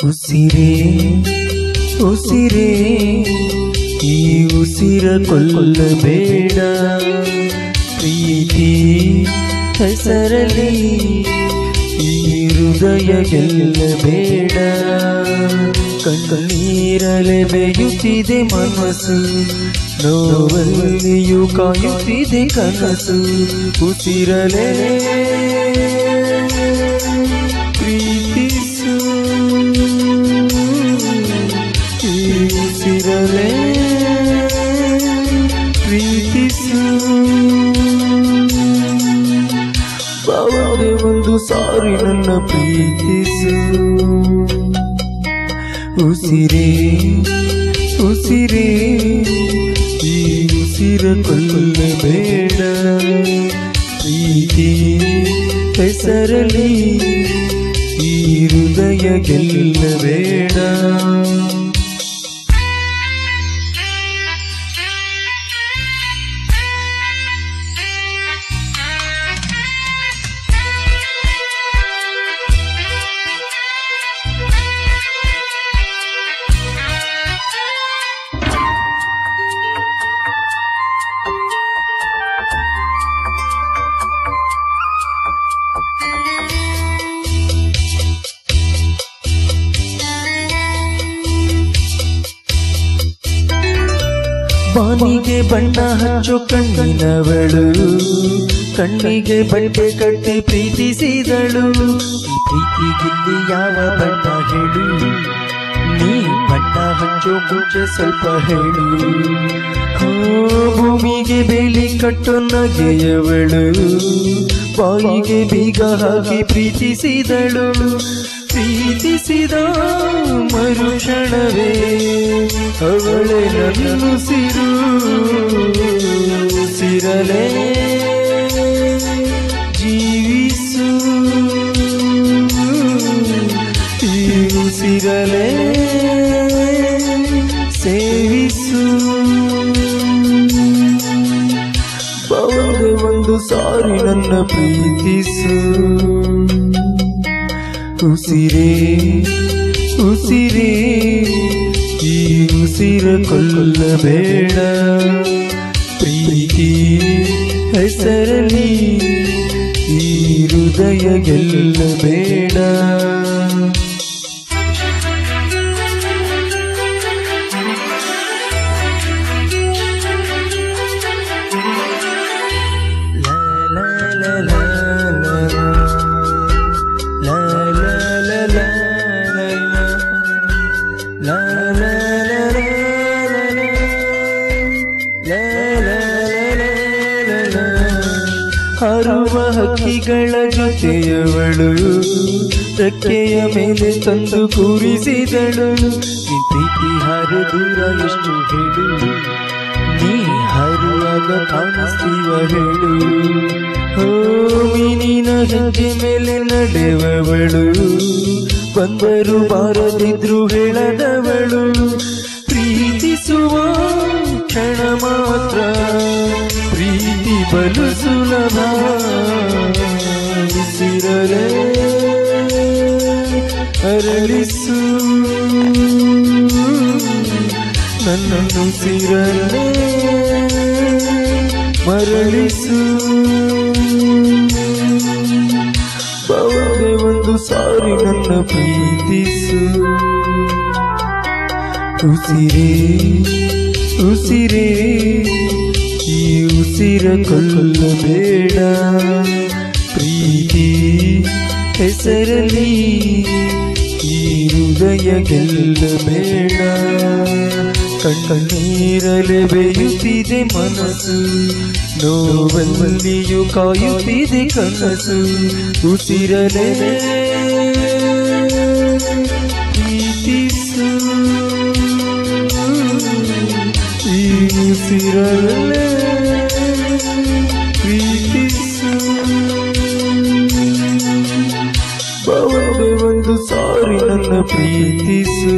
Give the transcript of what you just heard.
ಉಸಿರೇ ಉಸಿರೇ ಈ ಉಸಿರ ಕೊಲ್ಲಬೇಡ ಪ್ರೀತಿ ಹೆಸರಲಿ ಈ ಹೃದಯ ಗೆಲ್ಲಬೇಡ ಕಣ್ಣೀರಲೆ ಬೇಯುತ್ತಿದೆ ಮನಸ್ಸು ನೋವಲ್ಲಿಯೂ ಕಾಯುತ್ತಿದೆ ಕನಸು ಉಸಿರಲೆ ಪ್ರೀತಿಸು ಈ ಉಸಿರಲೆ ಪ್ರೀತಿಸು ಬಾವದೆ ಒಂದು ಸಾರಿ ನನ್ನ ಪ್ರೀತಿಸು ಉಸಿರೇ ಉಸಿರೇ ಈ ಉಸಿರ ಕೊಲ್ಲಬೇಡ ಪ್ರೀತಿ ಹೆಸರಲಿ ಈ ಹೃದಯ ಗೆಲ್ಲಬೇಡ ಬಾನಿಗೆ ಬಣ್ಣ ಹಚ್ಚೋ ಕಣ್ಣಿನವಳು ಕಣ್ಣಿಗೆ ಬಟ್ಟೆ ಕಟ್ಟಿ ಪ್ರೀತಿಸಿದಳು ಈ ಪ್ರೀತಿಗಿಲ್ಲಿ ಯಾವ ಬಣ್ಣ ಹೇಳು ನೀ ಬಣ್ಣ ಹಚ್ಚೋ ಮುಂಚೆ ಸ್ವಲ್ಪ ಹೇಳು ಹೋ, ಭೂಮಿಗೆ ಬೇಲಿ ಕಟ್ಟೋ ನಗೆಯವಳು ಬಾಯಿಗೆ ಬೀಗ ಹಾಕಿ ಪ್ರೀತಿಸಿದಳು ಪ್ರೀತಿಸಿದ ಮರುಕ್ಷಣವೇ ಅವಳೆ ನನ್ನುಸಿರು ಸಿರಲೆ ಜೀವಿಸು ಈ ಉಸಿರಲೆ ಸೇವಿಸು ಬಾವದೆ ಒಂದು ಸಾರಿ ನನ್ನ ಪ್ರೀತಿಸು ಉಸಿರೇ ಉಸಿರೇ ಈ ಉಸಿರ ಕೊಲ್ಲಬೇಡ ಪ್ರೀತಿ ಹೆಸರಲಿ ಈ ಹೃದಯ ಗೆಲ್ಲಬೇಡ La la la la la la. La la la la la la. La la la la la la. La la la la la la. ಹಾರುವ ಹಕ್ಕಿಗಳ ಜೊತೆಯವಳು ರೆಕ್ಕೆಯ ಮೇಲೆ ತಂದು ಕೂರಿಸಿದಳು ನಿನ್ ಪ್ರೀತಿ ಹಾರು ದೂರ ಎಷ್ಟು ಹೇಳು ನೀ ಹಾರುವಾಗ ಕಾಣಿಸ್ತೀವ ಹೇಳು ಓ ಮೀನಿನ ಹೆಜ್ಜೆ ಮೇಲೆ ನಡೆವವಳು ಬಂದರು ಬಾರದಿದ್ರು ಹೇಳದವಳು ಪ್ರೀತಿಸುವ ಕ್ಷಣ ಮಾತ್ರ ಪ್ರೀತಿ ಬಲು ಸುಲಭ ಉಸಿರಲೆ ಅರಳಿಸು ನನ್ನನ್ನು ಸಿರಲೆ ಮರಳಿಸು ಬಾವದೆ ಒಂದು ಸಾರಿ ನನ್ನ ಪ್ರೀತಿಸು ಉಸಿರೇ ಉಸಿರೇ ಈ ಉಸಿರ ಕೊಲ್ಲಬೇಡ ಪ್ರೀತಿ ಹೆಸರಲಿ ಈ ಹೃದಯ ಗೆಲ್ಲಬೇಡ ಕಣ್ಣೀರಲೆ ಬೇಯುತ್ತಿದೆ ಮನಸ್ಸು ನೋವಲ್ಲಿಯೂ ಕಾಯುತ್ತಿದೆ ಕನಸು ಉಸಿರಲೆ ಪ್ರೀತಿಸು ಈ ಉಸಿರಲೆ ಪ್ರೀತಿಸು ಬಾವದೆ ಒಂದು ಸಾರಿ ನನ್ನ ಪ್ರೀತಿಸು